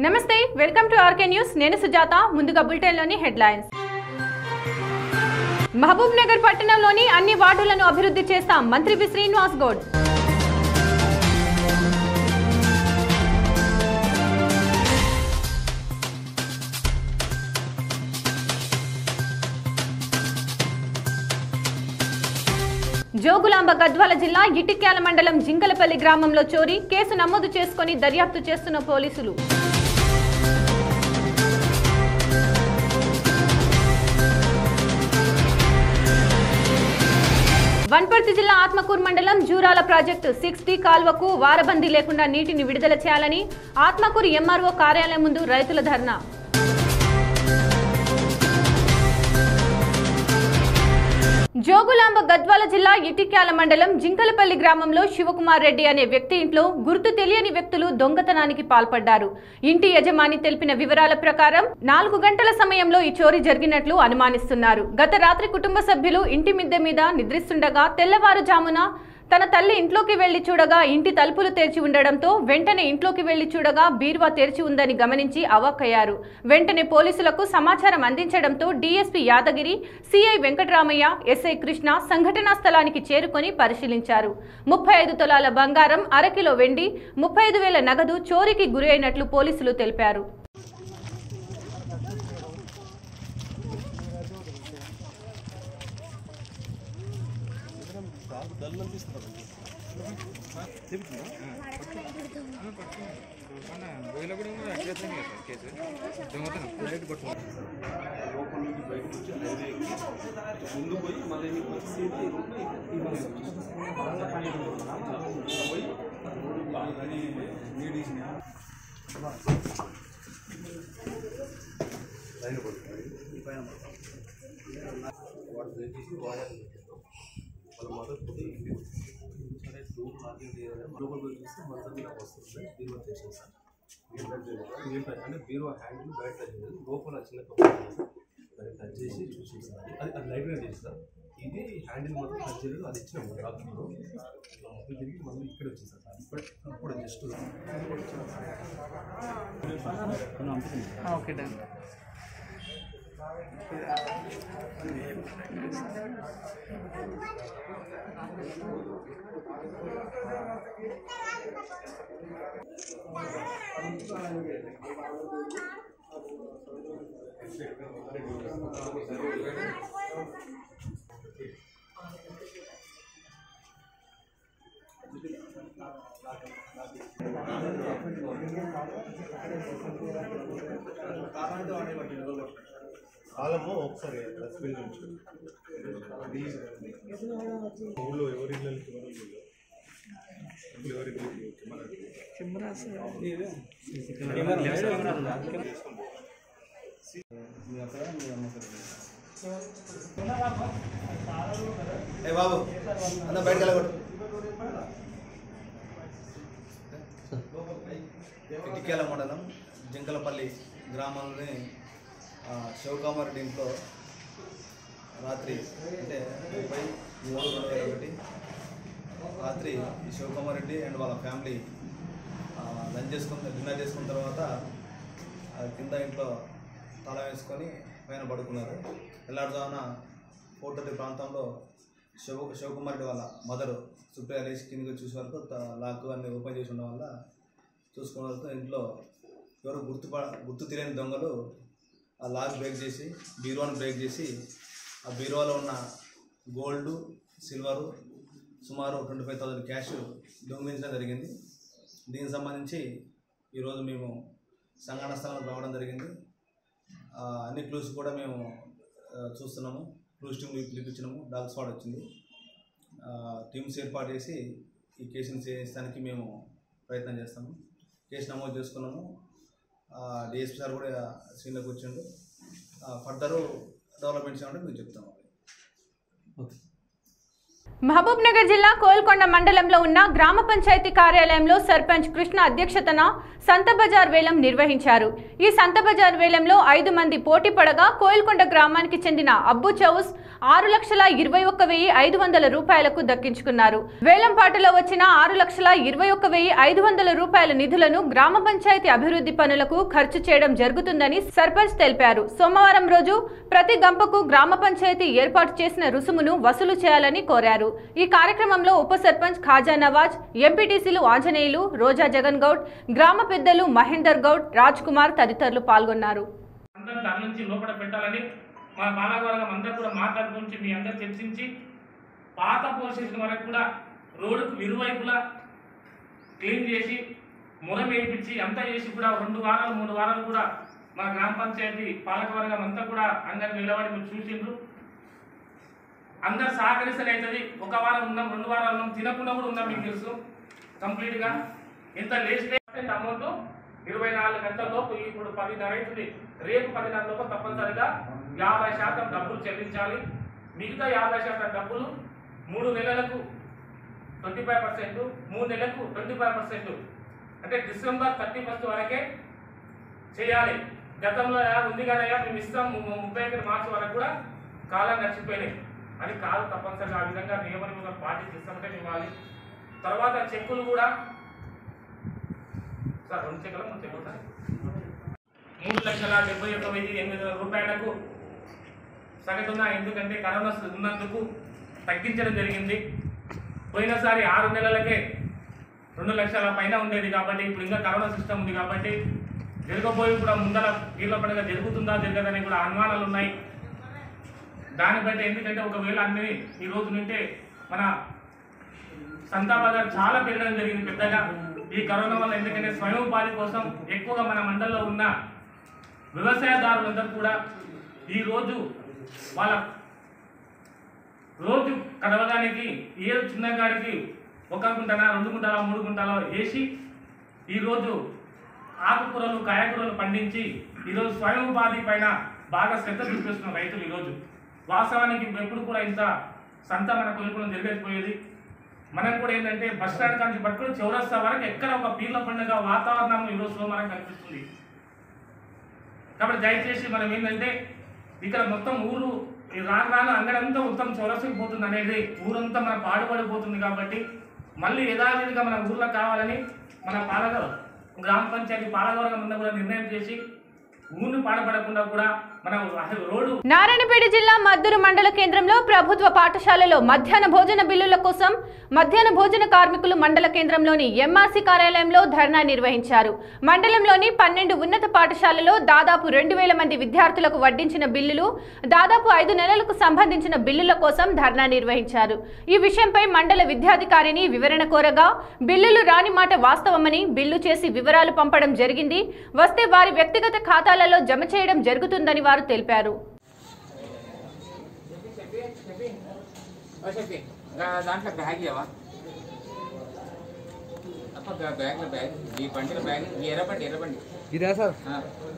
నమస్తే welcome to RK news నేను సుజాత ముందుగా బులెటిన్లోని హెడ్లైన్స్ మహబూబ్ నగర్ పట్టణంలోని అన్ని వార్డులను అభివృద్ధి చేస్తాం మంత్రి వి శ్రీనివాస్ గౌడ్ జోగులాంబ గద్వాల జిల్లా ఇటిక్యాల మండలం జింకలపల్లి గ్రామంలో చోరీ కేసు నమోదు చేసుకుని దర్యాప్తు చేస్తున్న పోలీసులు వన్పర్తి జిల్లా ఆత్మకూరు మండలం జూరాల ప్రాజెక్టు సిక్స్ డి కాల్వకు వారబందీ లేకుండా నీటిని విడుదల చేయాలని ఆత్మకూరు ఎంఆర్ఓ కార్యాలయం ముందు రైతుల ధర్నా జోగులాంబ గద్వాల జిల్లా ఇటిక్యాల మండలం జింకలపల్లి గ్రామంలో శివకుమార్ రెడ్డి అనే వ్యక్తి ఇంట్లో గుర్తు తెలియని వ్యక్తులు దొంగతనానికి పాల్పడ్డారు ఇంటి యజమాని తెలిపిన వివరాల ప్రకారం నాలుగు గంటల సమయంలో ఈ చోరీ జరిగినట్లు అనుమానిస్తున్నారు గత రాత్రి కుటుంబ సభ్యులు ఇంటి మిద్దె మీద నిద్రిస్తుండగా తెల్లవారుజామున తన తల్లి ఇంట్లోకి వెళ్లి చూడగా ఇంటి తలుపులు తెరిచి ఉండడంతో వెంటనే ఇంట్లోకి వెళ్లి చూడగా బీరువా తెరిచి ఉందని గమనించి అవాక్కయ్యారు వెంటనే పోలీసులకు సమాచారం అందించడంతో DSP Yadagiri CI Venkataramaiah SI Krishna సంఘటనా స్థలానికి చేరుకొని పరిశీలించారు ముప్పై ఐదు తులాల బంగారం అరకిలో వెండి ముప్పై ఐదు వేల నగదు చోరీకి గురి అయినట్లు పోలీసులు తెలిపారు గోయిలో కూడా అట్లయితే కదా కేసు దొంగతనం లైట్ పట్టుకోండి లోపల నుంచి బయటకు వచ్చి హైవే ఎక్కి ముందు పోయి మళ్ళీ నీకు వచ్చి సీటీ ఈ బస్సు పోయి అది నీడి లైన్ పడుతుంది ఈ పైన వాడు దయచేసి వాడాలి వాళ్ళ మదర్ పోతే ఇంటికి సరే డోర్ లాకింగ్ చేయాలి లోపల పోయి చూస్తే మొత్తం ఇలా వస్తుంది బీరువా తెచ్చింది సార్ ఏం టచ్ చేయలేదు ఏం టచ్ అంటే బీరువా హ్యాండిల్ బయట టచ్ చేయలేదు లోపల చిన్న కప్పు ఉంది సార్ దాన్ని టచ్ చేసి చూసి సార్ అది అది లైట్గా చేసి సార్ ఇది హ్యాండిల్ మాత్రం టచ్ చేయలేదు అది ఇచ్చినాం డాక్టర్లో మొత్తం తిరిగి మళ్ళీ ఇక్కడ వచ్చింది సార్ ఇప్పుడు ఇప్పుడు జస్ట్ ఓకే డన్ కాలము ఒకసారి స్పెల్ నుంచి ఊళ్ళో ఎవరి ఇళ్ళకి ఎవరి ఇళ్ళకి ఏ బాబు అన్న బయటకు వెళ్ళకూడదు ఇటికేల మండలం జింకలపల్లి గ్రామంలోని ఆ, శివకామారెడ్డి ఇంట్లో రాత్రి అంటే ముప్పై మూడు రెండు వేల ఒకటి రాత్రి ఈ శివకుమారెడ్డి అండ్ వాళ్ళ ఫ్యామిలీ ఆ, లంచ్ చేసుకుని డిన్నర్ చేసుకున్న తర్వాత ఆ, కింద ఇంట్లో తాళం వేసుకొని పైన పడుకున్నారు తెల్లారుజామున ఫోర్ థర్టీ ప్రాంతంలో శివ శివకుమారెడ్డి వాళ్ళ మదరు సుప్రియ లేచి కిందకి చూసే వరకు త- లాక్ అన్ని ఓపెన్ చేసి ఉండడం వల్ల చూసుకున్న వరకు ఇంట్లో ఎవరు గుర్తు గుర్తు తెలియని దొంగలు ఆ లాక్ బ్రేక్ చేసి బీరువాను బ్రేక్ చేసి ఆ బీరువాలో ఉన్న గోల్డ్ సిల్వరు సుమారు ట్వంటీ ఫైవ్ థౌసండ్ క్యాష్ దొంగిలించడం జరిగింది దీనికి సంబంధించి ఈరోజు మేము సంఘటన స్థలం రావడం జరిగింది ఆ, అన్ని క్లూస్ కూడా మేము ఆ, చూస్తున్నాము క్లూస్ టీమ్ పిలిపించినాము డాగ్ స్పాట్ వచ్చింది ఆ, టీమ్స్ ఏర్పాటు చేసి ఈ కేసుని చేయించడానికి మేము ప్రయత్నం చేస్తాము కేసు నమోదు చేసుకున్నాము డిఎస్పీ సార్ కూడా సీన్లోకి వచ్చిండు ఫర్దరు డెవలప్మెంట్స్ ఏమంటే మీకు చెప్తాము మహబూబ్ నగర్ జిల్లా కోల్కొండ మండలంలో ఉన్న గ్రామ పంచాయతీ కార్యాలయంలో సర్పంచ్ కృష్ణ అధ్యక్షతన సంత బజార్ వేలం నిర్వహించారు ఈ సంత బజార్ వేలంలో ఐదు మంది పోటీ పడగా కోల్కొండ గ్రామానికి చెందిన అబ్బు చౌస్ ఆరు లక్షల ఇరవై ఒక్క వెయ్యి ఐదు వందల రూపాయలకు దక్కించుకున్నారు వేలం పాటలో వచ్చిన ఆరు లక్షల ఇరవై ఒక్క వెయ్యి ఐదు వందల రూపాయల నిధులను గ్రామ పంచాయతీ అభివృద్ధి పనులకు ఖర్చు చేయడం జరుగుతుందని సర్పంచ్ తెలిపారు సోమవారం రోజు ప్రతి గంపకు గ్రామ పంచాయతీ ఏర్పాటు చేసిన రుసుమును వసూలు చేయాలని కోరారు ఈ కార్యక్రమంలో ఉప సర్పంచ్ ఖాజా నవాజ్ ఎంపీటీసీలు ఆంజనేయులు రోజా జగన్ గౌడ్ గ్రామ పెద్దలు మహేందర్ గౌడ్ రాజ్ కుమార్ తదితరులు పాల్గొన్నారు అందరూ తరలించి లోపల పెట్టాలని మా బాలవర్గం అందరూ కూడా మాట్లాడుకుంచి మీ అందరు చర్చించి పాత పోసేసిన వరకు కూడా రోడ్డుకు ఇరువైపులా క్లీన్ చేసి మురం వేయించి అంతా చేసి కూడా రెండు వారాలు మూడు వారాలు కూడా మా గ్రామ పంచాయతీ పాలకవర్గం అంతా కూడా అందరు నిలబడి మీరు చూసిండ్రు అందరు సహకరిస్తలేతుంది ఒక వారం ఉన్నాం రెండు వారాలు ఉన్నాం తినకుండా కూడా ఉన్నాం మీకు తెలుసు కంప్లీట్ గా ఇంత లేస్తే అమౌంట్ ఇరవై నాలుగు గంటల లోపు ఇప్పుడు పదిన్నర అవుతుంది రేపు పదిన్నర లోపు తప్పనిసరిగా యాభై శాతం డబ్బులు చెల్లించాలి మిగతా యాభై శాతం డబ్బులు మూడు నెలలకు ట్వంటీ ఫైవ్ పర్సెంట్ మూడు నెలలకు ట్వంటీ ఫైవ్ పర్సెంట్ అంటే డిసెంబర్ థర్టీ ఫస్ట్ వరకే చేయాలి గతంలో యా ఉంది కానీ అయ్యా మేము ఇస్తాం ము- ముప్పై ఒకటి మార్చి వరకు కూడా కాలం నడిచిపోయినాయి అది కాదు తప్పనిసరిగా ఆ విధంగా నియమ నిబంధనలు పాటించి ఇస్తామంటే ఇవ్వాలి తర్వాత చెక్కులు కూడా సార్ రెండు చెక్కులు మూడు చెక్కులు సార్ మూడు లక్షల డెబ్బై ఒక్క వెయ్యి ఎనిమిది వందల రూపాయలకు సగటున ఎందుకంటే కరోనా ఉన్నందుకు తగ్గించడం జరిగింది పోయినసారి ఆరు నెలలకే రెండు లక్షల పైన ఉండేది కాబట్టి ఇప్పుడు ఇంకా కరోనా సిస్టమ్ ఉంది కాబట్టి జరగబోయి కూడా ముందర వీళ్ళ పండుగ జరుగుతుందా జరగదని కూడా అనుమానాలు ఉన్నాయి దాన్ని బట్టి ఎందుకంటే ఒకవేళ అన్ని ఈ రోజు నుంటే మన సంతా బజార్ చాలా పెరగడం జరిగింది పెద్దగా ఈ కరోనా వల్ల ఎందుకంటే స్వయం ఉపాధి కోసం ఎక్కువగా మన మండలంలో ఉన్న వ్యవసాయదారులందరూ కూడా ఈ రోజు వాళ్ళ రోజు కడవడానికి ఏ చిన్న గాడికి ఒక గుంటన రెండు గుంటల మూడు గుంటల వేసి ఈరోజు ఆకుకూరలు కాయకూరలు పండించి ఈరోజు స్వయం ఉపాధి పైన బాగా శ్రద్ధ చూపిస్తున్న రైతులు ఈరోజు వాస్తవానికి ఎప్పుడు కూడా ఇంత సంత మన కొనుక్కోవడం జరగకపోయేది మనం కూడా ఏంటంటే బస్ స్టాండ్ కానీ పట్టుకుని చౌరస్తా వరకు ఎక్కడ ఒక పీర్ల పండుగ వాతావరణం ఈరోజు సోమవారం కనిపిస్తుంది కాబట్టి దయచేసి మనం ఏంటంటే ఇక్కడ మొత్తం ఊరు ఈ రాను రాను అంగడంతా మొత్తం చొరసకి పోతుంది అనేది ఊరంతా మన పాడుపడిపోతుంది కాబట్టి మళ్ళీ యథావిధిగా మన ఊర్లో కావాలని మన పాలక గ్రామ పంచాయతీ పాలకవర్గం అంతా కూడా నిర్ణయం చేసి ఊరిని పాడపడకుండా కూడా మన రోడ్డు నారాయణపేట జిల్లా మద్దూరు మండల కేంద్రంలో ప్రభుత్వ పాఠశాలలో మధ్యాహ్న భోజన బిల్లుల కోసం మధ్యాహ్న భోజన కార్మికులు మండల కేంద్రంలోని ఎంఆర్సీ కార్యాలయంలో ధర్నా నిర్వహించారు మండలంలోని పన్నెండు ఉన్నత పాఠశాలలో దాదాపు రెండు వేల మంది విద్యార్థులకు వడ్డించిన బిల్లులు దాదాపు ఐదు నెలలకు సంబంధించిన బిల్లుల కోసం ధర్నా నిర్వహించారు ఈ విషయంపై మండల విద్యాధికారిని వివరణ కోరగా బిల్లులు రాని మాట వాస్తవమని బిల్లు చేసి వివరాలు పంపడం జరిగింది వస్తే వారి వ్యక్తిగత ఖాతాలలో జమ చేయడం జరుగుతుందని వారు తెలిపారు చెప్పి దాంట్లో బ్యాగ్ ఇవ్వవా అప్ప బ్యా- బ్యాగ్లో బ్యాగ్ ఈ బండిలో బ్యాగ్ ఈ ఎర్రబండి ఎర్రబండి ఇదా సార్ ఆ.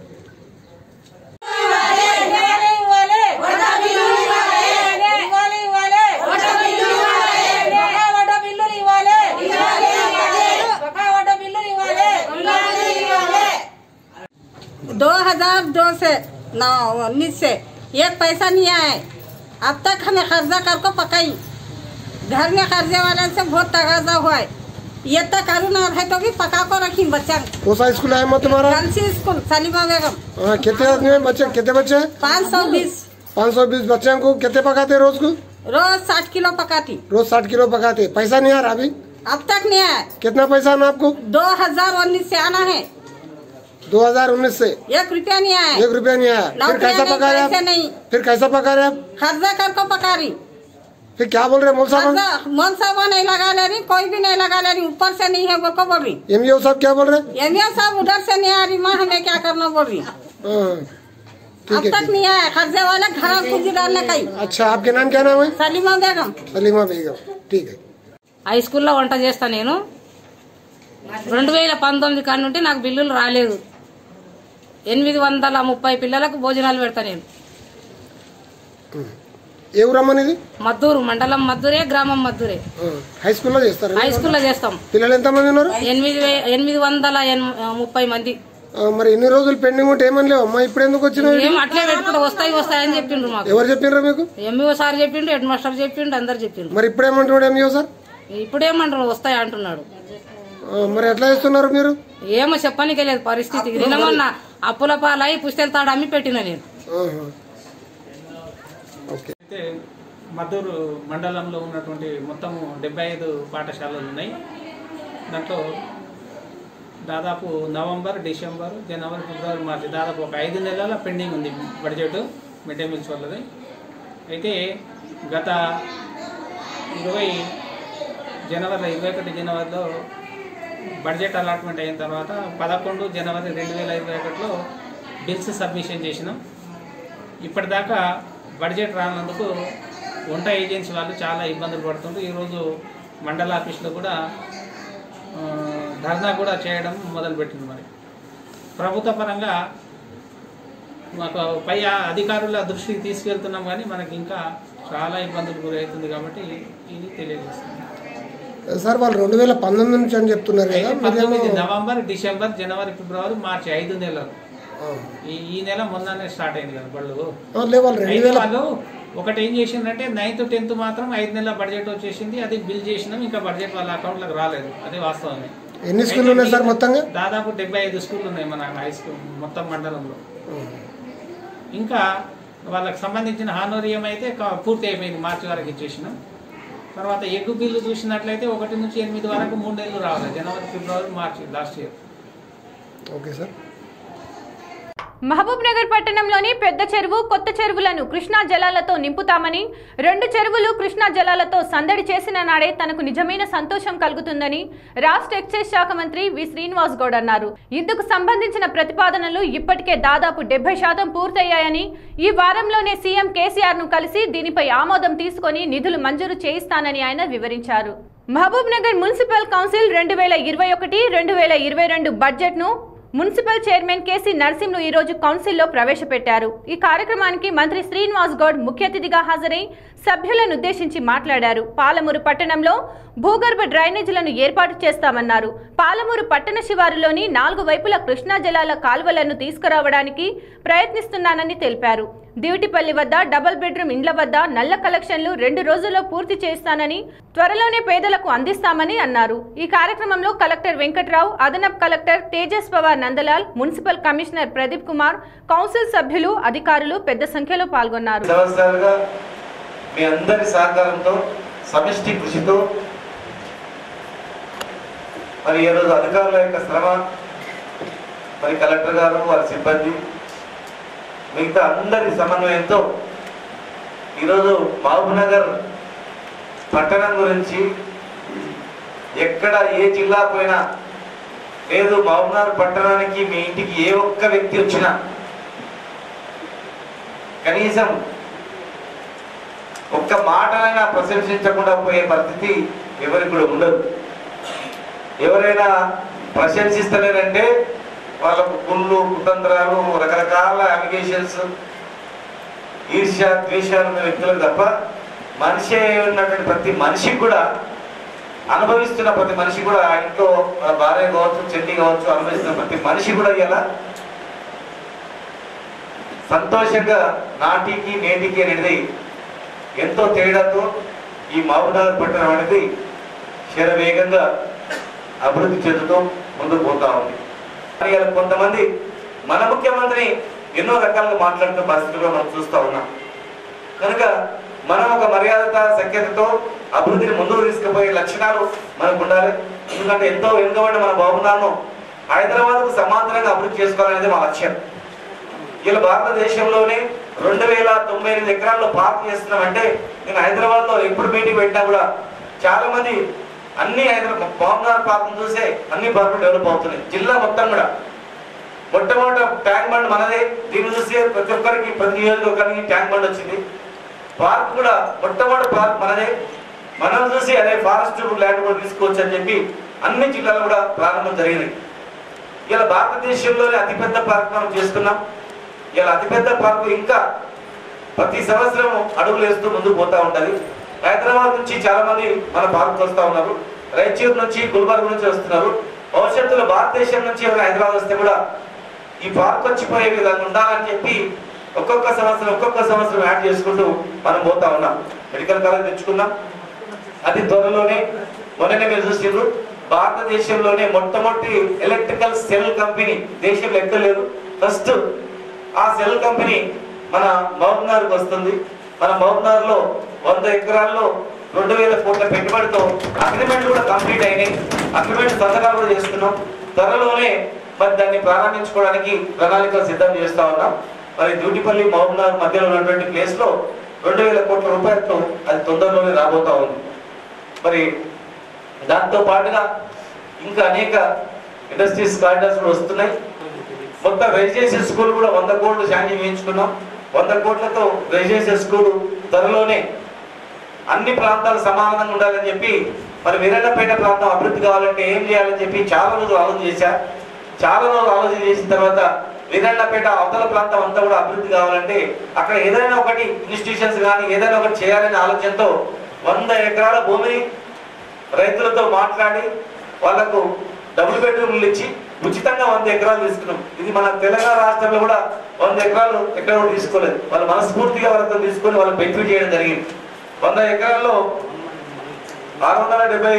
दो हजार दो से नौ उन्नीस से एक पैसा नहीं आए अब तक हमें कर्जा कर को पकाई घर में कर्जे वाले से बहुत तगाजा हुआ है ये तक करुणा है तो भी पका को रखी बच्चा कौन सा स्कूल है मत तुम्हारा कलसी स्कूल सलीमा बेगम हाँ, कितने आदमी हैं बच्चे कितने बच्चे हैं पाँच सौ बीस पाँच सौ बीस बच्चों को कितने पकाते हैं रोज को रोज साठ किलो पकाती रोज साठ किलो पकाते पैसा नहीं आ रहा अभी अब तक नहीं आया कितना पैसा आना आपको दो हजार उन्नीस से आना है दो हजार उन्नीस से एक रुपया नहीं आया एक रुपया नहीं आया फिर नौकरियां कैसा नहीं, पका रहे पैसे आप नहीं फिर कैसा पका रहे आप कर्जा कर को पका रही फिर क्या बोल रहे हैं मौल साहब कर्जा मन साहब नहीं लगा ले रही कोई भी नहीं लगा ले रही ऊपर से नहीं है वो को बोल रही एम साहब क्या बोल रहे हैं एमिया साहब उधर से नहीं आ रही माँ हमें क्या करना बोल रही हाँ, अब ठीक है तक ठीक नहीं आया खर्चे वाला घर कुछ डालने का ही अच्छा आपके नाम क्या नाम है सलीमा बेगम सलीमा बेगम ठीक है హై స్కూల్లో వంట చేస్తా నేను రెండు వేల పంతొమ్మిది కాడి నుండి నాకు బిల్లులు రాలేదు ఎనిమిది వందల ముప్పై పిల్లలకు భోజనాలు పెడతా నేను ఏ ఊరమ్మని ఇది మద్దూరు మండలం మద్దూరే గ్రామం మద్దూరే ఆ, హై స్కూల్లో చేస్తారు హై స్కూల్లో చేస్తాం పిల్లలు ఎంతమంది ఉన్నారు ఎనిమిది వే- ఎనిమిది వందల ఎన్- ముప్పై మంది ఆ, మరి ఇన్ని రోజులు పెండింగ్ ఉంటే ఏమని లేవు అమ్మా ఇప్పుడు ఎందుకు వచ్చినావు ఏం అట్లే పెట్టుకుంటే వస్తాయి వస్తాయని చెప్పిండ్రు మాకు ఎవరు చెప్పినారా మీకు ఎంఈఓ సార్ చెప్పిండు హెడ్ మాస్టర్ చెప్పిండు అందరు చెప్పిండ్రు మరి ఇప్పుడు ఏమంటున్నాడు ఎంఈఓ సార్ ఇప్పుడేమంటారు వస్తాయి అంటున్నాడు ఆ, మరి ఎట్లా చేస్తున్నారు మీరు ఏమో చెప్పనికే లేదు పరిస్థితి నిన్న మొన్న అప్పుల పాలై పుస్తెల తాడు అమ్మి పెట్టిన నేను ఆహా. ఓకే అయితే మద్దూరు మండలంలో ఉన్నటువంటి మొత్తం డెబ్బై ఐదు పాఠశాలలు ఉన్నాయి దాంట్లో దాదాపు నవంబర్ డిసెంబర్ జనవరి ఫిబ్రవరి మార్చి దాదాపు ఒక ఐదు నెలల పెండింగ్ ఉంది బడ్జెట్ మిడ్ డే మీల్స్ వాళ్ళది అయితే గత ఇరవై జనవరి ఇరవై ఒకటి జనవరిలో బడ్జెట్ అలాట్మెంట్ అయిన తర్వాత పదకొండు జనవరి రెండు వేల ఇరవై ఒకటిలో బిల్స్ సబ్మిషన్ చేసినాం ఇప్పటిదాకా బడ్జెట్ రానందుకు వంట ఏజెన్సీ వాళ్ళు చాలా ఇబ్బందులు పడుతుండ్రు ఈరోజు మండల ఆఫీస్లో కూడా ఆ, ధర్నా కూడా చేయడం మొదలుపెట్టింది మరి ప్రభుత్వ పరంగా మాకు పై అధికారుల దృష్టికి తీసుకెళ్తున్నాం కానీ మనకి ఇంకా చాలా ఇబ్బందులు గురవుతుంది కాబట్టి ఇది తెలియజేస్తుంది సార్ వాళ్ళు రెండు వేల పంతొమ్మిది నుంచి అని చెప్తున్నారు కదా అయితే మీరేమో పంతొమ్మిది నవంబర్ డిసెంబర్ జనవరి ఫిబ్రవరి మార్చి ఐదు నెలలు ఆ. ఈ ఈ నెల మొన్ననే స్టార్ట్ అయింది కదా బళ్ళు ఆ, లేదు వాళ్ళు రెండు అయితే వేల వాళ్ళు ఒకటి ఏం చేసిందంటే నైన్త్ టెన్త్ మాత్రం ఐదు నెలల బడ్జెట్ వచ్చేసింది అది బిల్ చేసినాం ఇంకా బడ్జెట్ వాళ్ళ అకౌంట్లకు రాలేదు అదే వాస్తవమే ఎన్ని స్కూళ్ళు ఉన్నాయి సార్ మొత్తంగా దాదాపు డెబ్బై ఐదు స్కూళ్ళు ఉన్నాయి మన హై స్కూల్ మొత్తం మండలంలో ఇంకా వాళ్ళకి సంబంధించిన హానోరియం అయితే క- పూర్తి అయిపోయింది మార్చి వరకు ఇచ్చేసినాం తర్వాత ఎగ్గు బిల్లు చూసినట్లయితే ఒకటి నుంచి ఎనిమిది వరకు మూడు నెలలు రావాలి జనవరి ఫిబ్రవరి మార్చి last year okay sir Mahabubnagar పట్టణంలోని పెద్ద చెరువు కొత్త చెరువులను కృష్ణా జలాలతో నింపుతామని రెండు చెరువులు కృష్ణా జలాలతో సందడి చేసిన నాడే తనకు నిజమైన సంతోషం కలుగుతుందని రాష్ట్ర ఎక్సైజ్ శాఖ మంత్రి వి శ్రీనివాస్ గౌడ్ అన్నారు ఇందుకు సంబంధించిన ప్రతిపాదనలు ఇప్పటికే దాదాపు డెబ్బై శాతం పూర్తయ్యాయని ఈ వారంలోనే సీఎం కేసీఆర్ ను కలిసి దీనిపై ఆమోదం తీసుకొని నిధులు మంజూరు చేయిస్తానని ఆయన వివరించారు మహబూబ్ నగర్ మున్సిపల్ కౌన్సిల్ రెండు వేల ఇరవై ఒకటి రెండు వేల ఇరవై రెండు బడ్జెట్ను మున్సిపల్ చైర్మన్ కేసీ నరసింహులు ఈ రోజు కౌన్సిల్లో ప్రవేశపెట్టారు ఈ కార్యక్రమానికి మంత్రి శ్రీనివాస్ గౌడ్ ముఖ్య అతిథిగా హాజరై సభ్యులను ఉద్దేశించి మాట్లాడారు పాలమూరు పట్టణంలో భూగర్భ డ్రైనేజీలను ఏర్పాటు చేస్తామన్నారు పాలమూరు పట్టణ శివారులోని నాలుగు వైపుల కృష్ణా జలాల కాలువలను తీసుకురావడానికి ప్రయత్నిస్తున్నానని తెలిపారు దివిటిపల్లి వద్ద డబుల్ బెడ్రూమ్ ఇండ్ల వద్ద నల్ల కలెక్షన్లు రెండు రోజుల్లో పూర్తి చేస్తానని త్వరలోనే పేదలకు అందిస్తామని అన్నారు ఈ కార్యక్రమంలో కలెక్టర్ వెంకట్రావు అదనపు collector Tejas Pawar Nandlal municipal commissioner Pradeep Kumar council సభ్యులు అధికారులు పెద్ద సంఖ్యలో పాల్గొన్నారు సంవత్సరాలుగా మీ అందరి సహకారంతో సమిష్టి కృషితో మరి ఈరోజు అధికారుల యొక్క శ్రమ మరి కలెక్టర్ గారు వారి సిబ్బంది మిగతా అందరి సమన్వయంతో ఈరోజు మహబూబ్ నగర్ పట్టణం గురించి ఎక్కడ ఏ జిల్లా పోయినా లేదు మహబూబ్ నగర్ పట్టణానికి మీ ఇంటికి ఏ ఒక్క వ్యక్తి వచ్చినా కనీసం ఒక్క మాటనైనా ప్రశంసించకుండా పోయే పరిస్థితి ఎవరికి కూడా ఉండదు ఎవరైనా ప్రశంసిస్తలేరంటే వాళ్ళకు కుళ్ళు కుతంత్రాలు రకరకాల అలిగేషన్స్ ఈర్ష్య ద్వేషాలు ఉన్న వ్యక్తులకు తప్ప మనిషి అయి ఉన్నటువంటి ప్రతి మనిషికి కూడా అనుభవిస్తున్న ప్రతి మనిషి కూడా ఆ ఇంట్లో వాళ్ళ భార్య కావచ్చు చెల్లి కావచ్చు అనుభవిస్తున్న ప్రతి మనిషి కూడా ఇలా సంతోషంగా నాటికి నేటికి అనేది ఎంతో తేడాతో ఈ మహబూబ్నగర్ పట్టణం అనేది శరవేగంగా అభివృద్ధి చెందుతూ ముందుకు పోతా ఉంది కానీ ఇలా కొంతమంది మన ముఖ్యమంత్రిని ఎన్నో రకాలుగా మాట్లాడుతున్న పరిస్థితుల్లో మనం చూస్తూ ఉన్నాం కనుక మనం ఒక మర్యాదత సఖ్యతతో అభివృద్ధిని ముందుకు తీసుకుపోయే లక్షణాలు మనకు ఉండాలి ఎందుకంటే ఎంతో వెనుకబడి మన బాబునాను హైదరాబాద్కు సమాంతరంగా అభివృద్ధి చేసుకోవాలనేది మా లక్ష్యం ఇలా భారతదేశంలోనే రెండు వేల తొంభై ఎనిమిది ఎకరాల్లో పార్క్ చేస్తున్నామంటే నేను హైదరాబాద్ లో ఎప్పుడు మీటింగ్ పెట్టినా కూడా చాలా మంది అన్ని హైదరాబాద్ బాంబునార్ పార్క్ చూసే అన్ని పార్కులు డెవలప్ అవుతున్నాయి జిల్లా మొత్తం కూడా మొట్టమొదట ట్యాంక్ బండ్ మనదే దీన్ని చూసి ప్రతి ఒక్కరికి ప్రతి నియోజకవర్గానికి ట్యాంక్ బండ్ వచ్చింది పార్క్ కూడా మొట్టమొదటి పార్క్ మనదే మనం చూసి అదే ఫారెస్ట్ ల్యాండ్ కూడా తీసుకోవచ్చు అని చెప్పి అన్ని జిల్లాలు కూడా ప్రారంభం జరిగినాయి ఇలా భారతదేశంలోనే అతిపెద్ద పార్క్ మనం చేస్తున్నాం ఇలా అతిపెద్ద పార్కు ఇంకా ప్రతి సంవత్సరం అడుగులు వేస్తూ ముందుకు పోతా ఉంటది హైదరాబాద్ నుంచి చాలా మంది మన పార్క్ వస్తా ఉన్నారు రాయచూరు నుంచి గుల్బర్గ్ నుంచి వస్తున్నారు భవిష్యత్తులో భారతదేశం నుంచి ఎవరైనా హైదరాబాద్ వస్తే కూడా ఈ పార్క్ వచ్చిపోయే విధంగా ఉండాలని చెప్పి ఒక్కొక్క సంవత్సరం ఒక్కొక్క సంవత్సరం యాడ్ చేసుకుంటూ మనం పోతా ఉన్నాం మెడికల్ కాలేజ్ తెచ్చుకున్నాం అది త్వరలోనే మొన్ననే మీరు చూసిండ్రు భారతదేశంలోనే మొట్టమొదటి ఎలక్ట్రికల్ సెల్ కంపెనీ దేశంలో ఎక్కలేదు ఫస్ట్ ఆ సెల్ కంపెనీ మన మహబూబ్నగర్కి వస్తుంది మన మహబూబ్నగర్లో వంద ఎకరాల్లో రెండు వేల కోట్ల పెట్టుబడితో అగ్రిమెంట్ కూడా కంప్లీట్ అయినాయి అగ్రిమెంట్ సంతకాలు కూడా చేస్తున్నాం త్వరలోనే మరి దాన్ని ప్రారంభించుకోవడానికి ప్రణాళికలు సిద్ధం చేస్తా ఉన్నాం మరి డ్యూటీపల్లి మహబూబ్నగర్ మధ్యలో ఉన్నటువంటి ప్లేస్ లో రెండు వేల కోట్ల రూపాయలతో అది తొందరలోనే రాబోతా ఉంది మరి దాంతో పాటుగా ఇంకా అనేక ఇండస్ట్రీస్ కారిడార్స్ కూడా వస్తున్నాయి మొత్తం రెసిడెన్షియల్ స్కూల్ కూడా వంద కోట్లు శాంక్షన్ చేయించుకున్నాం వంద కోట్లతో రెసిడెన్షియల్ స్కూల్ త్వరలోనే అన్ని ప్రాంతాలు సమానంగా ఉండాలని చెప్పి మరి వీరన్నపేట ప్రాంతం అభివృద్ధి కావాలంటే ఏం చేయాలని చెప్పి చాలా రోజులు ఆలోచన చేశా చాలా రోజులు ఆలోచన చేసిన తర్వాత వీరన్నపేట అవతల ప్రాంతం అంతా కూడా అభివృద్ధి కావాలంటే అక్కడ ఏదైనా ఒకటి ఇన్స్టిట్యూషన్స్ కానీ ఏదైనా ఒకటి చేయాలనే ఆలోచనతో వంద ఎకరాల భూమిని రైతులతో మాట్లాడి వాళ్ళకు డబుల్ బెడ్రూమ్లు ఇచ్చి ఉచితంగా వంద ఎకరాలు తీసుకున్నాం ఇది మన తెలంగాణ రాష్ట్రంలో కూడా వంద ఎకరాలు ఎక్కడ కూడా తీసుకోలేదు వాళ్ళు మనస్ఫూర్తిగా వాళ్ళతో తీసుకొని వాళ్ళకి బెనిఫిట్ చేయడం జరిగింది వంద ఎకరాల్లో ఆరు వందల డెబ్బై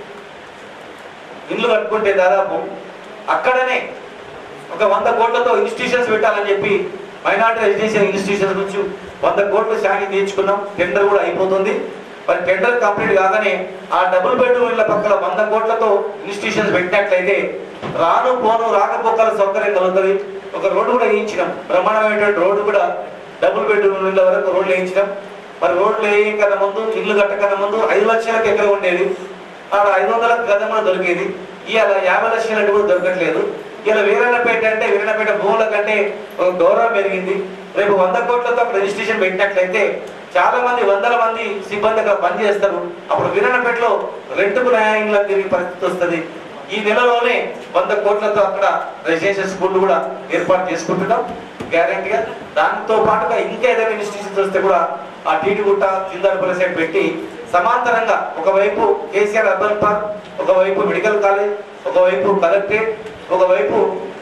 ఇల్లు కట్టుకుంటే దాదాపు అక్కడనే ఒక వంద కోట్లతో ఇన్స్టిట్యూషన్స్ పెట్టాలని చెప్పి మైనార్టీ రెసిడెన్షియల్ ఇన్స్టిట్యూషన్స్ నుంచి వంద కోట్లు శాంక్షన్ తీర్చుకున్నాం టెండర్ కూడా అయిపోతుంది మరి టెండర్ కంప్లీట్ కాగానే ఆ డబుల్ బెడ్రూమ్ ఇళ్ళ పక్కల వంద కోట్లతో ఇన్స్టిట్యూషన్స్ పెట్టినట్లయితే రాను పోను రాకపోకల సౌకర్యం కలుగుతుంది ఒక రోడ్డు కూడా వేయించినాం బ్రహ్మాండమైనటువంటి రోడ్డు కూడా డబుల్ బెడ్రూమ్ ఇళ్ళ వరకు రోడ్లు వేయించినాం మరి రోడ్లు వేయకన్నా ముందు ఇల్లు కట్టకన్నా ముందు ఐదు లక్షలకు ఎక్కడ ఉండేది ఆడ ఐదు వందలకు గతం కూడా దొరికేది ఇవాళ యాభై లక్షలు అంటే కూడా దొరకట్లేదు ఇలా వీరన్నపేట అంటే వీరన్నపేట భూముల కంటే ఒక గౌరవం పెరిగింది రేపు వంద కోట్లతో అక్కడ రిజిస్ట్రేషన్ పెట్టినట్లయితే చాలా మంది వందల మంది సిబ్బంది అక్కడ పనిచేస్తారు అప్పుడు వీరన్నపేటలో రెంట్కు న్యాయంగా తిరిగి పరిస్థితి వస్తుంది ఈ నెలలోనే వంద కోట్లతో అక్కడ రెసిడెన్షియల్ స్కూల్ కూడా ఏర్పాటు చేసుకుంటున్నాం గ్యారంటీగా దాంతో పాటుగా ఇంకా ఏదైనా ఇన్స్టిట్యూషన్స్ వస్తే కూడా ఆ టీటిగుట్ట చిందారపల్లి సైడ్ పెట్టి సమాంతరంగా ఒకవైపు కేసీఆర్ అర్బన్ పార్క్ ఒకవైపు మెడికల్ కాలేజ్ ఒకవైపు కలెక్టరేట్ ఒకవైపు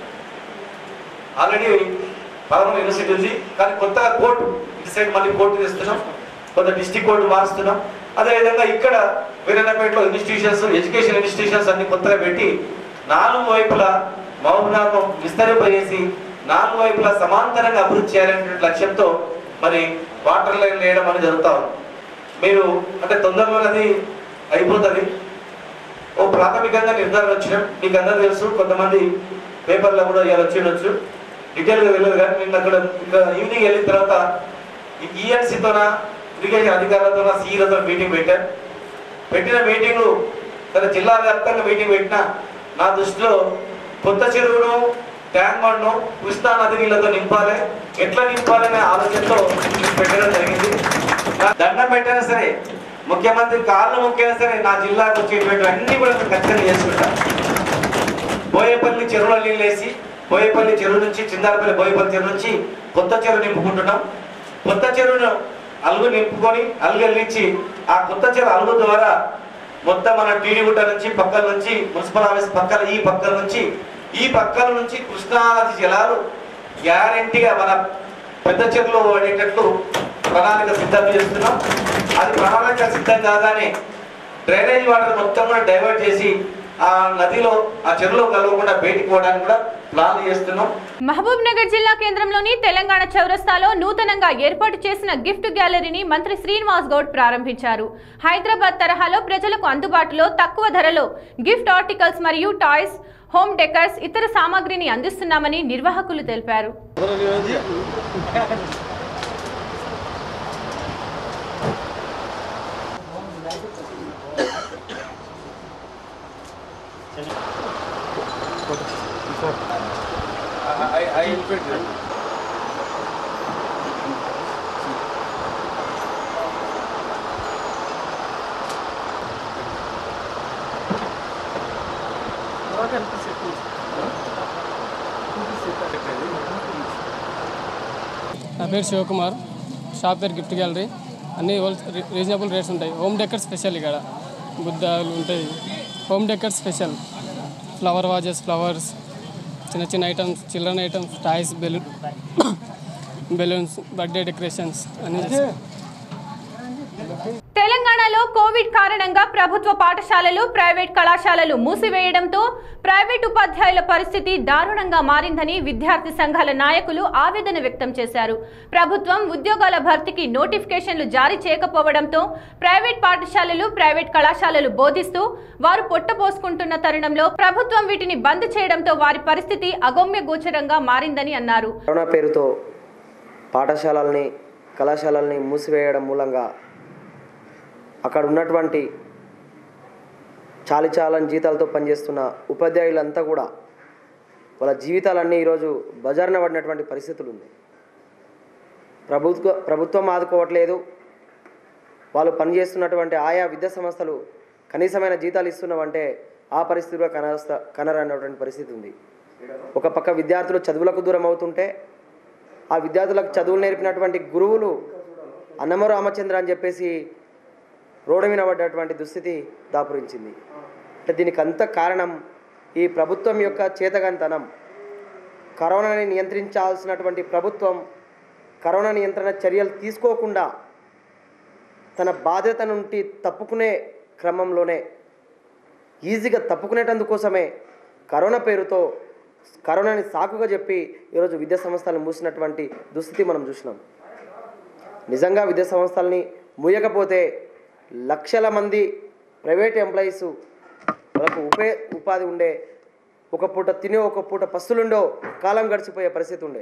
ఆల్రెడీ పదమూడు యూనివర్సిటీ ఉంది కానీ కొత్తగా కోర్టు ఇటు సైడ్ మళ్ళీ కోర్టు తెస్తున్నాం కొంత డిస్టిక్ కోర్టు మారుస్తున్నాం అదేవిధంగా ఇక్కడ వీరన్నపేటలో ఇన్స్టిట్యూషన్స్ ఎడ్యుకేషన్ ఇన్స్టిట్యూషన్స్ అన్ని కొత్తగా పెట్టి నాలుగు వైపులా మహబూబ్నాథ్ విస్తరింపజేసి నాలుగు వైపులా సమాంతరంగా అభివృద్ధి చేయాలనే లక్ష్యంతో మరి వాటర్ లైన్ వేయడం అనేది జరుగుతా ఉంది మీరు అంటే తొందరలో అది అయిపోతుంది ఓ ప్రాథమికంగా నిర్ధారణ వచ్చినాం మీకు అందరూ తెలుసు కొంతమంది పేపర్లో కూడా ఇవాళ వచ్చి ఉండొచ్చు డీటెయిల్గా వెళ్ళదు కానీ నిన్న అక్కడ ఇంకా ఈవినింగ్ వెళ్ళిన తర్వాత ఈఎన్సీతోన ఇరిగేషన్ అధికారులతో సీఈలతో మీటింగ్ పెట్టారు పెట్టిన మీటింగ్ సరే జిల్లా వ్యాప్తంగా మీటింగ్ పెట్టిన నా దృష్టిలో కొత్త చెరువును ట్యాంక్ బండ్ను కృష్ణా నది నీళ్ళతో నింపాలి ఎట్లా నింపాలనే ఆలోచనతో పెట్టడం జరిగింది నా దండం పెట్టినా సరే ముఖ్యమంత్రి కాళ్ళు ముఖ్యమైనా సరే నా జిల్లాకు వచ్చేటువంటి అన్ని కూడా నేను ఖచ్చితంగా చేసుకుంటా బోయేపల్లి చెరువులో నీళ్ళు వేసి బోయేపల్లి చెరువు నుంచి చిందారపల్లి బోయేపల్లి చెరువు నుంచి కొత్త చెరువు నింపుకుంటున్నాం కొత్త చెరువును అలుగు నింపుకొని అలుగు వెళ్ళించి ఆ కొత్త చెరువు అలుగు ద్వారా మొత్తం మన టీడీగుట్ట నుంచి పక్కల నుంచి మున్సిపల్ ఆఫీస్ పక్కల ఈ పక్కల నుంచి ఈ పక్కల నుంచి కృష్ణానది జలాలు గ్యారంటీగా మన పెద్ద చెరువులో పడేటట్లు ప్రణాళిక సిద్ధం చేస్తున్నాం అది ప్రణాళిక సిద్ధం కాగానే డ్రైనేజ్ వాటర్ మొత్తం కూడా డైవర్ట్ చేసి ఆ నదిలో ఆ చెరువులో కలవకుండా బయటికి పోవడానికి కూడా ప్లాన్ చేస్తున్నాం మహబూబ్ నగర్ జిల్లా కేంద్రంలోని తెలంగాణ చౌరస్తాలో నూతనంగా ఏర్పాటు చేసిన గిఫ్ట్ గ్యాలరీని మంత్రి శ్రీనివాస్ గౌడ్ ప్రారంభించారు హైదరాబాద్ తరహాలో ప్రజలకు అందుబాటులో తక్కువ ధరలో గిఫ్ట్ ఆర్టికల్స్ మరియు టాయ్స్ హోమ్ డెకర్స్ ఇతర సామాగ్రిని అందిస్తున్నామని నిర్వాహకులు తెలిపారు I, I infiltrate. నా పేరు శివకుమార్ షాప్ పేరు గిఫ్ట్ గ్యాలరీ అన్ని హోల్ రీజనబుల్ రేట్స్ ఉంటాయి హోమ్ డెకర్ స్పెషల్ ఇక్కడ బుద్ధాలు ఉంటాయి home decor special flower vases flowers చిన్న చిన్న items children items toys balloon balloons birthday decorations అన్నీ చేస్తాం. తెలంగాణలో కోవిడ్ కారణంగా ప్రభుత్వ పాఠశాలలు ప్రైవేట్ కళాశాలలు మూసివేయడంతో ప్రైవేట్ ఉపాధ్యాయుల పరిస్థితి దారుణంగా మారిందని విద్యార్థి సంఘాల నాయకులు ఆవేదన వ్యక్తం చేశారు ప్రభుత్వం ఉద్యోగాల భర్తీకి నోటిఫికేషన్లు జారీ చేయకపోవడంతో ప్రైవేట్ పాఠశాలలు ప్రైవేట్ కళాశాలలు బోధిస్తూ వారు పొట్టపోసుకుంటున్న తరుణంలో ప్రభుత్వం వీటిని బంద్ చేయడంతో వారి పరిస్థితి అగమ్య గోచరంగా మారిందని అన్నారు కరోనా పేరుతో పాఠశాలల్ని కళాశాలల్ని మూసివేయడం మూలంగా అక్కడ ఉన్నటువంటి చాలి చాలని జీతాలతో పనిచేస్తున్న ఉపాధ్యాయులంతా కూడా వాళ్ళ జీవితాలన్నీ ఈరోజు బజార్న పడినటువంటి పరిస్థితులు ఉంది ప్రభుత్వ ప్రభుత్వం ఆదుకోవట్లేదు వాళ్ళు పనిచేస్తున్నటువంటి ఆయా విద్యా సంస్థలు కనీసమైన జీతాలు ఇస్తున్నామంటే ఆ పరిస్థితి కూడా కనస్త కనరన్నటువంటి పరిస్థితి ఉంది ఒక పక్క విద్యార్థులు చదువులకు దూరం అవుతుంటే ఆ విద్యార్థులకు చదువులు నేర్పినటువంటి గురువులు అన్నమ రామచంద్ర అని చెప్పేసి రోడ్డు మీద పడ్డటువంటి దుస్థితి దాపురించింది అంటే దీనికి అంత కారణం ఈ ప్రభుత్వం యొక్క చేతగానితనం కరోనాని నియంత్రించాల్సినటువంటి ప్రభుత్వం కరోనా నియంత్రణ చర్యలు తీసుకోకుండా తన బాధ్యత నుండి తప్పుకునే క్రమంలోనే ఈజీగా తప్పుకునేటందుకోసమే కరోనా పేరుతో కరోనాని సాకుగా చెప్పి ఈరోజు విద్యా సంస్థలను మూసినటువంటి దుస్థితి మనం చూసినాం నిజంగా విద్యా సంస్థల్ని మూయకపోతే లక్షల మంది ప్రైవేట్ ఎంప్లాయీస్ వాళ్ళకు ఉపే ఉపాధి ఉండే ఒక పూట తినే ఒక పూట పస్తులుండో కాలం గడిచిపోయే పరిస్థితి ఉండే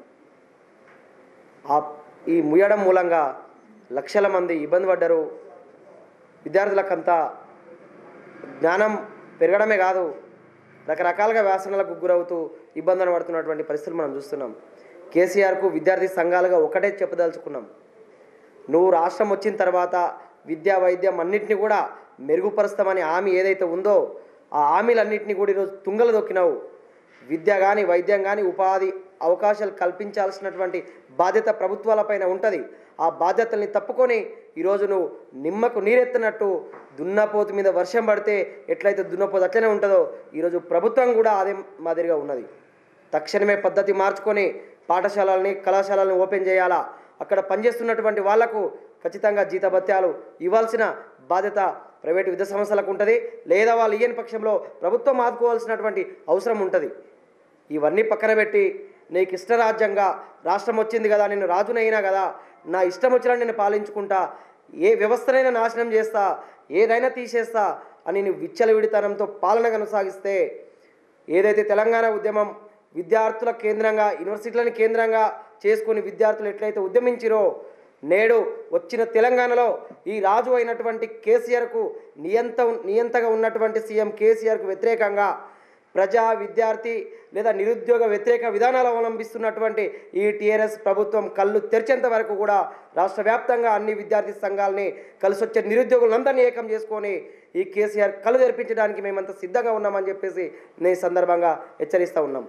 ఆ ఈ ముయ్యడం మూలంగా లక్షల మంది ఇబ్బంది పడ్డారు విద్యార్థులకంతా జ్ఞానం పెరగడమే కాదు రకరకాలుగా వ్యాసనలకు గురవుతూ ఇబ్బందులు పడుతున్నటువంటి పరిస్థితులు మనం చూస్తున్నాం కేసీఆర్కు విద్యార్థి సంఘాలుగా ఒకటే చెప్పదలుచుకున్నాం నువ్వు రాష్ట్రం వచ్చిన తర్వాత విద్యా వైద్యం అన్నింటినీ కూడా మెరుగుపరుస్తామని హామీ ఏదైతే ఉందో ఆ హామీలన్నింటినీ కూడా ఈరోజు తుంగలు దొక్కినావు విద్య కానీ వైద్యం కానీ ఉపాధి అవకాశాలు కల్పించాల్సినటువంటి బాధ్యత ప్రభుత్వాలపైన ఉంటుంది ఆ బాధ్యతల్ని తప్పుకొని ఈరోజు నువ్వు నిమ్మకు నీరెత్తినట్టు దున్నపోతు మీద వర్షం పడితే ఎట్లయితే దున్నపోతు అట్లనే ఉంటుందో ఈరోజు ప్రభుత్వం కూడా అదే మాదిరిగా ఉన్నది తక్షణమే పద్ధతి మార్చుకొని పాఠశాలల్ని కళాశాలల్ని ఓపెన్ చేయాలా అక్కడ పనిచేస్తున్నటువంటి వాళ్లకు ఖచ్చితంగా జీతభత్యాలు ఇవ్వాల్సిన బాధ్యత ప్రైవేటు విద్యా సంస్థలకు ఉంటుంది లేదా వాళ్ళు ఇయ్యని పక్షంలో ప్రభుత్వం ఆదుకోవాల్సినటువంటి అవసరం ఉంటుంది ఇవన్నీ పక్కన పెట్టి నీకు ఇష్టరాజ్యంగా రాష్ట్రం వచ్చింది కదా నేను రాజునైనా కదా నా ఇష్టం వచ్చినా నేను పాలించుకుంటా ఏ వ్యవస్థనైనా నాశనం చేస్తా ఏదైనా తీసేస్తా అని నువ్వు విచ్చలవిడితనంతో పాలన కొనసాగిస్తే ఏదైతే తెలంగాణ ఉద్యమం విద్యార్థుల కేంద్రంగా యూనివర్సిటీలను కేంద్రంగా చేసుకుని విద్యార్థులు ఎట్లయితే ఉద్యమించిరో నేడు వచ్చిన తెలంగాణలో ఈ రాజు అయినటువంటి కేసీఆర్కు నియంత నియంతగా ఉన్నటువంటి సీఎం కేసీఆర్కు వ్యతిరేకంగా ప్రజా విద్యార్థి లేదా నిరుద్యోగ వ్యతిరేక విధానాలు అవలంబిస్తున్నటువంటి ఈ టీఆర్ఎస్ ప్రభుత్వం కళ్ళు తెరిచేంత వరకు కూడా రాష్ట్ర వ్యాప్తంగా అన్ని విద్యార్థి సంఘాలని కలిసి వచ్చే నిరుద్యోగులందరినీ ఏకం చేసుకొని ఈ కేసీఆర్ కళ్ళు తెరిపించడానికి మేమంతా సిద్ధంగా ఉన్నామని చెప్పేసి నేను ఈ సందర్భంగా హెచ్చరిస్తూ ఉన్నాం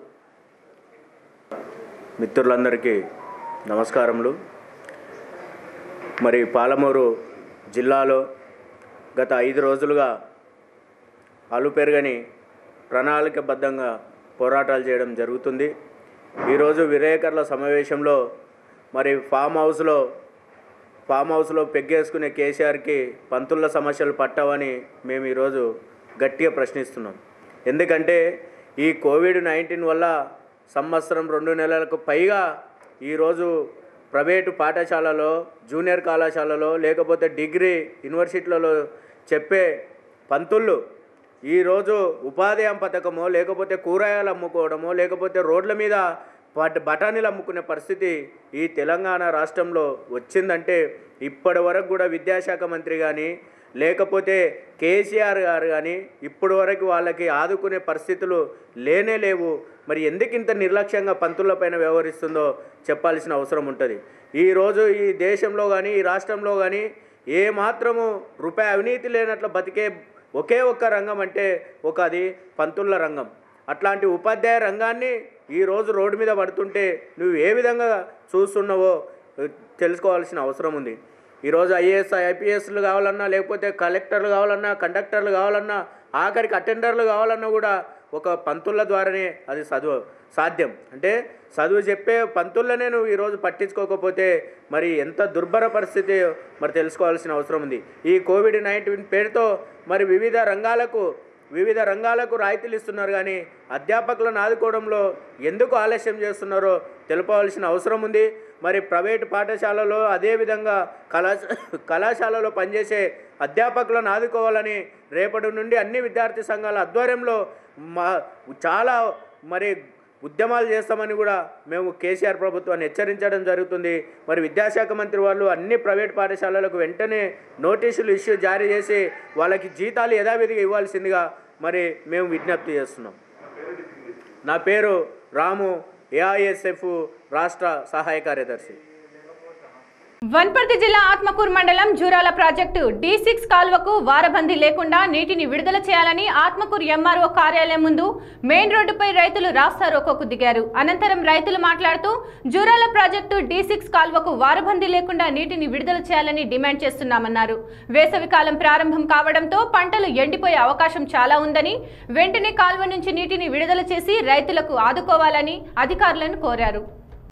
మిత్రులందరికీ నమస్కారములు మరి పాలమూరు జిల్లాలో గత ఐదు రోజులుగా అలుపెరగని ప్రణాళికబద్ధంగా పోరాటాలు చేయడం జరుగుతుంది ఈరోజు విలేకరుల సమావేశంలో మరి ఫామ్ హౌస్లో ఫామ్ హౌస్లో పెగ్గేసుకునే కేసీఆర్కి పంతుల సమస్యలు పట్టవని మేము ఈరోజు గట్టిగా ప్రశ్నిస్తున్నాం ఎందుకంటే ఈ కోవిడ్ నైన్టీన్ వల్ల సంవత్సరం రెండు నెలలకు పైగా ఈరోజు ప్రైవేటు పాఠశాలలో జూనియర్ కళాశాలలో లేకపోతే డిగ్రీ యూనివర్సిటీలలో చెప్పే పంతుళ్ళు ఈరోజు ఉపాధి హామీ పథకమో లేకపోతే కూరగాయలు అమ్ముకోవడమో లేకపోతే రోడ్ల మీద బట్ బఠానీలు అమ్ముకునే పరిస్థితి ఈ తెలంగాణ రాష్ట్రంలో వచ్చిందంటే ఇప్పటి వరకు కూడా విద్యాశాఖ మంత్రి కానీ లేకపోతే కేసీఆర్ గారు కానీ ఇప్పటి వరకు వాళ్ళకి ఆదుకునే పరిస్థితులు లేనే లేవు మరి ఎందుకు ఇంత నిర్లక్ష్యంగా పంతులపైన వ్యవహరిస్తుందో చెప్పాల్సిన అవసరం ఉంటుంది ఈరోజు ఈ దేశంలో కానీ ఈ రాష్ట్రంలో కానీ ఏ మాత్రము రూపాయి అవినీతి లేనట్లు బతికే ఒకే ఒక్క రంగం అంటే ఒక అది పంతుల రంగం అట్లాంటి ఉపాధ్యాయ రంగాన్ని ఈరోజు రోడ్డు మీద పడుతుంటే నువ్వు ఏ విధంగా చూస్తున్నావో తెలుసుకోవాల్సిన అవసరం ఉంది ఈరోజు ఐఏఎస్ ఐపీఎస్లు కావాలన్నా లేకపోతే కలెక్టర్లు కావాలన్నా కండక్టర్లు కావాలన్నా ఆఖరికి అటెండర్లు కావాలన్నా కూడా ఒక పంతుల ద్వారానే అది చదువు సాధ్యం అంటే చదువు చెప్పే పంతులనే నువ్వు ఈరోజు పట్టించుకోకపోతే మరి ఎంత దుర్భర పరిస్థితి మరి తెలుసుకోవాల్సిన అవసరం ఉంది ఈ కోవిడ్ నైన్టీన్ పేరుతో మరి వివిధ రంగాలకు వివిధ రంగాలకు రాయితీలు ఇస్తున్నారు కానీ అధ్యాపకులను ఆదుకోవడంలో ఎందుకు ఆలస్యం చేస్తున్నారో తెలపవలసిన అవసరం ఉంది మరి ప్రైవేటు పాఠశాలలో అదేవిధంగా కళా కళాశాలలో పనిచేసే అధ్యాపకులను ఆదుకోవాలని రేపటి నుండి అన్ని విద్యార్థి సంఘాల ఆధ్వర్యంలో మా చాలా మరి ఉద్యమాలు చేస్తామని కూడా మేము కేసీఆర్ ప్రభుత్వాన్ని హెచ్చరించడం జరుగుతుంది మరి విద్యాశాఖ మంత్రి వాళ్ళు అన్ని ప్రైవేట్ పాఠశాలలకు వెంటనే నోటీసులు ఇష్యూ జారీ చేసి వాళ్ళకి జీతాలు యథావిధిగా ఇవ్వాల్సిందిగా మరి మేము విజ్ఞప్తి చేస్తున్నాం నా పేరు రాము ఏఐఎస్ఎఫ్ రాష్ట్ర సహాయ కార్యదర్శి వన్పర్తి జిల్లా ఆత్మకూరు మండలం జూరాల ప్రాజెక్టు డి సిక్స్ కాలువకు వారబందీ లేకుండా నీటిని విడుదల చేయాలని ఆత్మకూరు ఎంఆర్ఓ కార్యాలయం ముందు మెయిన్ రోడ్డుపై రైతులు రాస్తారోకోకు దిగారు అనంతరం రైతులు మాట్లాడుతూ జూరాల ప్రాజెక్టు డి సిక్స్ కాలువకు వారబందీ లేకుండా నీటిని విడుదల చేయాలని డిమాండ్ చేస్తున్నామన్నారు వేసవికాలం ప్రారంభం కావడంతో పంటలు ఎండిపోయే అవకాశం చాలా ఉందని వెంటనే కాలువ నుంచి నీటిని విడుదల చేసి రైతులకు ఆదుకోవాలని అధికారులను కోరారు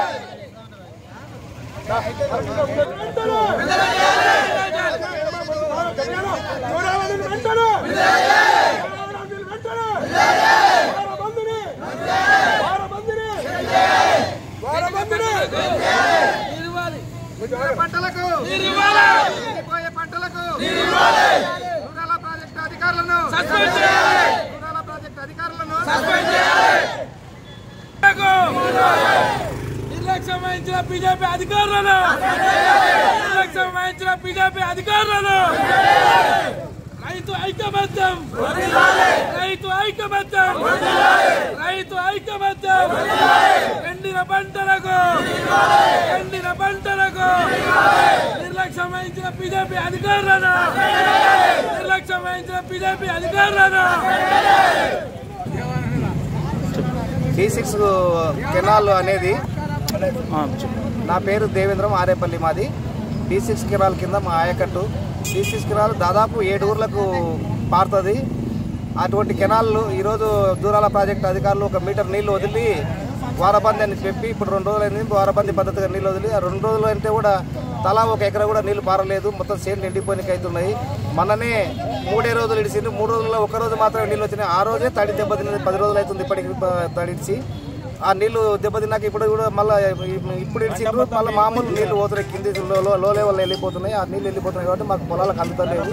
పంటలకు ఎండిపోయే పంటలకు రూరల్ ప్రాజెక్టు అధికారులను రూరల్ ప్రాజెక్టు అధికారులను నిర్లక్ష్యం వహించిన బీజేపీ అధికారులను నిర్లక్ష్యం వహించిన బీజేపీ అధికారులను రైతు ఐక్యమత్యం రైతు ఐక్యమత్యం రైతు ఐక్యమత్యం ఎండిన పంటలకు ఎండిన పంటలకు నిర్లక్ష్యం వహించిన బీజేపీ అధికారులను నిర్లక్ష్యం వహించిన బీజేపీ అధికారులను డి సిక్స్ కెనాల్ అనేది నా పేరు దేవేంద్రం ఆరేపల్లి మాది డి సిక్స్ కెనాల్ కింద మా ఆయకట్టు డి సిక్స్ కెనాల్ దాదాపు ఏడు ఊర్లకు పారుతుంది అటువంటి కెనాల్లు ఈరోజు దూరాల ప్రాజెక్టు అధికారులు ఒక మీటర్ నీళ్లు వదిలి వారబంది అని చెప్పి ఇప్పుడు రెండు రోజులు అయింది వారబంది పద్ధతిగా నీళ్ళు వదిలి ఆ రెండు రోజులు అంటే కూడా తలా ఒక ఎకరా కూడా నీళ్లు పారలేదు మొత్తం సేలు నిండిపోయినకి అవుతున్నాయి మననే మూడే రోజులు ఇడిచింది మూడు రోజుల్లో ఒక రోజు మాత్రమే నీళ్ళు వచ్చినాయి ఆ రోజే తడి దెబ్బతిన్నది పది రోజులు అవుతుంది ఇప్పటికి ప- తడిచి ఆ నీళ్లు దెబ్బతిన్నాక ఇప్పుడు కూడా మళ్ళీ ఇప్పుడు ఇడిచిండ్రు మళ్ళీ మామూలు నీళ్లు పోతున్నాయి కింది లో- లో- లో లెవెల్ వెళ్ళిపోతున్నాయి ఆ నీళ్ళు వెళ్ళిపోతున్నాయి కాబట్టి మాకు పొలాలకు అందుతలేవు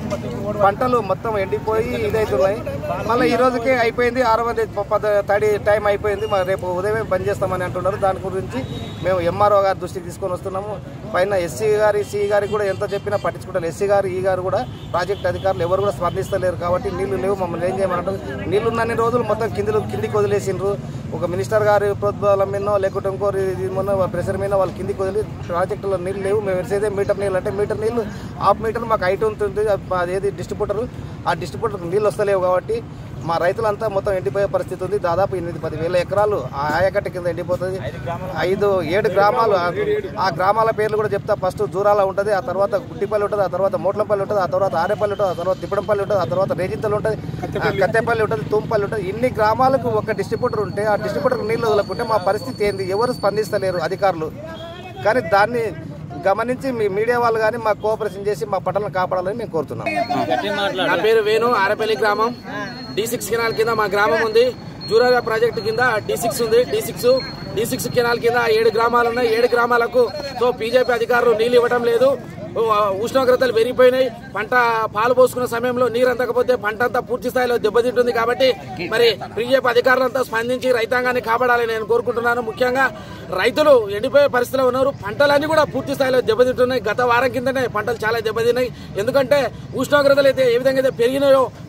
పంటలు మొత్తం ఎండిపోయి ఇదవుతున్నాయి మళ్ళీ ఈ రోజుకే అయిపోయింది ఆరు మంది తడి టైం అయిపోయింది మరి రేపు ఉదయమే బంద్ చేస్తామని అంటున్నారు దాని గురించి మేము ఎంఆర్ఓ గారి దృష్టికి తీసుకొని వస్తున్నాము పైన ఎస్సీ గారి సి గారికి కూడా ఎంత చెప్పినా పట్టించుకుంటారు ఎస్సీ గారు ఈ గారు కూడా ప్రాజెక్ట్ అధికారులు ఎవరు కూడా స్పందిస్తలేరు కాబట్టి నీళ్లు లేవు మమ్మల్ని ఏం చేయమంటారు నీళ్లు ఉన్నన్ని రోజులు మొత్తం కిందిలో కిందికి వదిలేసిండ్రు ఒక మినిస్టర్ గారి ప్రోద్బలం మీదనో లేకుంటే ఇంకోరి ఇది మీద ప్రెషర్ మీద వాళ్ళు కిందికి వదిలి ప్రాజెక్టులో నీళ్ళు లేవు మేము వేసేదే మీటర్ నీళ్ళు అంటే మీటర్ నీళ్ళు హాఫ్ మీటర్ మాకు హైట్ ఉంటుంది అదేది డిస్ట్రిబ్యూటర్ ఆ డిస్ట్రిబ్యూటర్ నీళ్ళు వస్తలేవు కాబట్టి మా రైతులంతా మొత్తం ఎండిపోయే పరిస్థితి ఉంది దాదాపు ఎనిమిది పది వేల ఎకరాలు ఆ ఆయకట్ట కింద ఎండిపోతుంది ఐదు ఏడు గ్రామాలు ఆ- ఆ గ్రామాల పేర్లు కూడా చెప్తా ఫస్ట్ జూరాల ఉంటుంది ఆ తర్వాత గుట్టిపల్లి ఉంటుంది ఆ తర్వాత మోట్లంపల్లి ఉంటుంది ఆ తర్వాత ఆరేపల్లి ఉంటుంది ఆ తర్వాత తిప్పడంపల్లి ఉంటుంది ఆ తర్వాత రేజింతలు ఉంటుంది ఆ కత్తెపల్లి ఉంటుంది తుంపల్లి ఉంటుంది ఇన్ని గ్రామాలకు ఒక డిస్ట్రిబ్యూటర్ ఉంటే ఆ డిస్ట్రిబ్యూటర్ నీళ్ళు వదలకుంటే మా పరిస్థితి ఏంది ఎవరు స్పందిస్తలేరు అధికారులు కానీ దాన్ని గమనించి మీ మీడియా వాళ్ళు కానీ మా కోఆపరేషన్ చేసి మా పంటలను కాపాడాలని మేము కోరుతున్నాం నా పేరు వేణు ఆరపల్లి గ్రామం డి సిక్స్ కెనాల్ కింద మా గ్రామం ఉంది జూరాల ప్రాజెక్టు కింద డి సిక్స్ ఉంది D six D six canal కింద ఏడు గ్రామాలు ఉన్నాయి ఏడు గ్రామాలకు సో బీజేపీ అధికారులు నీళ్లు ఇవ్వడం లేదు ఓ, ఉష్ణోగ్రతలు పెరిగిపోయినాయి పంట పాలు పోసుకున్న సమయంలో నీరు అందకపోతే పంట అంతా పూర్తి స్థాయిలో దెబ్బతింటుంది కాబట్టి మరి బీజేపీ అధికారులంతా స్పందించి రైతాంగాన్ని కాపాడాలని నేను కోరుకుంటున్నాను ముఖ్యంగా రైతులు ఎండిపోయే పరిస్థితిలో ఉన్నారు పంటలన్నీ కూడా పూర్తి స్థాయిలో దెబ్బతింటున్నాయి గత వారం కిందనే పంటలు చాలా దెబ్బతిన్నాయి ఎందుకంటే ఉష్ణోగ్రతలు అయితే ఏ విధంగా అయితే పెరిగినాయో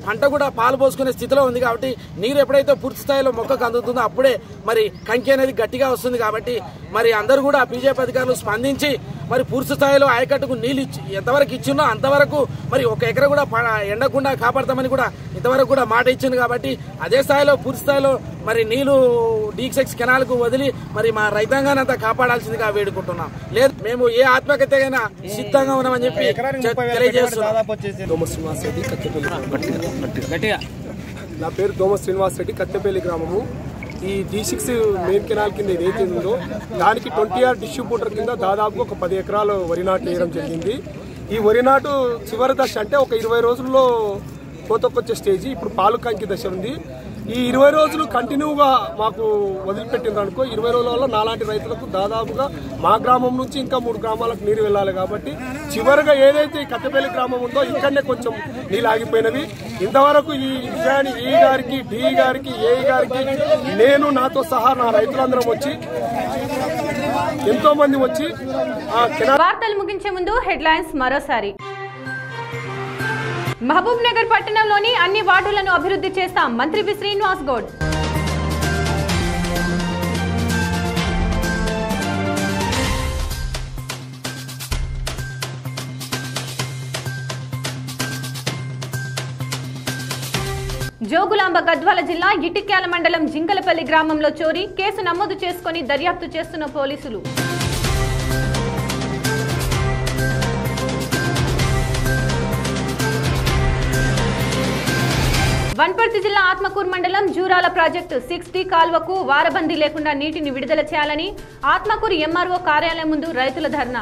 పంట కూడా పాలు పోసుకునే స్థితిలో ఉంది కాబట్టి నీరు ఎప్పుడైతే పూర్తి స్థాయిలో మొక్కకు అందుతుందో అప్పుడే మరి కంకి అనేది గట్టిగా వస్తుంది కాబట్టి మరి అందరూ కూడా బీజేపీ అధికారులు స్పందించి మరి పూర్తి స్థాయిలో ఆయకట్టుకు నీళ్ళు ఇచ్చి ఎంతవరకు ఇచ్చినో అంతవరకు మరి ఒక ఎకర కూడా ప- ఎండకుండా కాపాడతామని కూడా ఇంతవరకు కూడా మాట ఇచ్చింది కాబట్టి అదే స్థాయిలో పూర్తి స్థాయిలో మరి నీళ్లు డీక్సెక్స్ కెనాల్కు వదిలి మరి మా రైతాంగాన్ని అంతా కాపాడాల్సిందిగా వేడుకుంటున్నాం లేదు మేము ఏ ఆత్మహత్యకైనా సిద్ధంగా ఉన్నామని చెప్పి తెలియజేస్తున్నాం దోమ శ్రీనివాస్ రెడ్డి కత్తెపల్లి నా పేరు దోమ శ్రీనివాస్ రెడ్డి కత్తెపల్లి గ్రామము ఈ డి సిక్స్ మెయిన్ కెనాల్ కింద ఏదైతే ఉందో దానికి ట్వంటీ ఆర్ డిస్ట్రిబ్యూటర్ కింద దాదాపు ఒక పది ఎకరాలు వరి నాటు వేయడం జరిగింది ఈ వరి నాటు చివరి దశ అంటే ఒక ఇరవై రోజుల్లో కోతకొచ్చే స్టేజ్ ఇప్పుడు పాలు కంకి దశ ఉంది ఈ ఇరవై రోజులు కంటిన్యూగా మాకు వదిలిపెట్టింది అనుకో ఇరవై రోజుల వల్ల నాలాంటి రైతులకు దాదాపుగా మా గ్రామం నుంచి ఇంకా మూడు గ్రామాలకు నీరు వెళ్ళాలి కాబట్టి చివరిగా ఏదైతే ఈ కట్టెపల్లి గ్రామం ఉందో ఇక్కడనే కొంచెం నీళ్ళు ఆగిపోయినవి ఇంతవరకు ఈ విజయాన్ని ఈ గారికి డి గారికి ఏ గారికి నేను నాతో సహా నా రైతులందరం వచ్చి ఎంతో మంది వచ్చి ఆ కెనాల్ వార్తలు ముగించే ముందు హెడ్లైన్స్ మరోసారి మహబూబ్ నగర్ పట్టణంలోని అన్ని వార్డులను అభివృద్ధి చేస్తాం మంత్రి వి శ్రీనివాస్ గౌడ్ జోగులాంబ గద్వాల జిల్లా ఇటిక్యాల మండలం జింకలపల్లి గ్రామంలో చోరీ కేసు నమోదు చేసుకుని దర్యాప్తు చేస్తున్న పోలీసులు వన్పర్తి జిల్లా ఆత్మకూరు మండలం జూరాల ప్రాజెక్టు సిక్స్ డి కాల్వకు వారబందీ లేకుండా నీటిని విడుదల చేయాలని ఆత్మకూరు ఎంఆర్ఓ కార్యాలయం ముందు రైతుల ధర్నా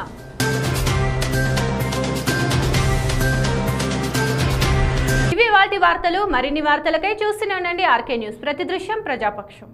ఇవి వాటి వార్తలు మరిన్ని వార్తలకై చూస్తూనే ఉండండి ఆర్కే న్యూస్ ప్రతి దృశ్యం ప్రజాపక్షం